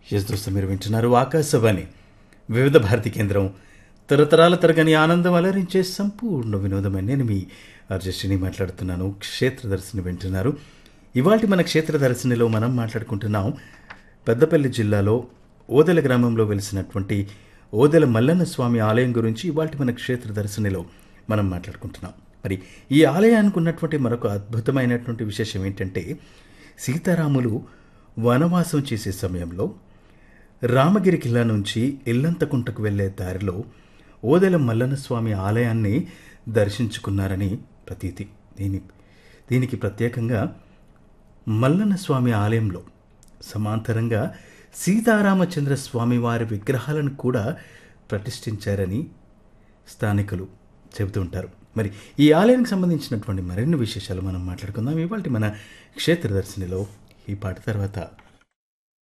yes దోస్తు మీరు వింటున్నారు ఆకాశవాణి వివిధ భారతి కేంద్రం తరతరాల తరగని ఆనందం అలరించే సంపూర్ణ వినోదమని నేను మీ అర్జస్టిని మాట్లాడుతున్నాను క్షేత్రదర్శిని వింటున్నారు ఇవాళ మన క్షేత్రదర్శినిలో మనం మాట్లాడుకుంటున్నాం పెద్దపల్లి జిల్లాలో ఓదెల గ్రామంలో వెలిసినటువంటి ఓదెల మల్లన్న స్వామి ఆలయం గురించి ఇవాళ మన క్షేత్రదర్శినిలో మనం మాట్లాడుకుంటున్నాం మరి ఈ ఆలయానికి ఉన్నటువంటి మరొక అద్భుతమైనటువంటి విశేషం ఏంటంటే సీతారాములు వనవాసం చేసే సమయంలో రామగిరి కిల్లా నుంచి ఇల్లంతకుంటకు వెళ్ళే దారిలో ఓదెల మల్లన్న స్వామి ఆలయాన్ని దర్శించుకున్నారని ప్రతీతి దీని దీనికి ప్రత్యేకంగా మల్లన్న స్వామి ఆలయంలో సమాంతరంగా సీతారామచంద్ర స్వామి వారి విగ్రహాలను కూడా ప్రతిష్ఠించారని స్థానికులు చెబుతుంటారు మరి ఈ ఆలయానికి సంబంధించినటువంటి మరిన్ని విశేషాలు మనం మాట్లాడుకుందాం ఇవాళ మన క్షేత్రదర్శినిలో ఈ పాట తర్వాత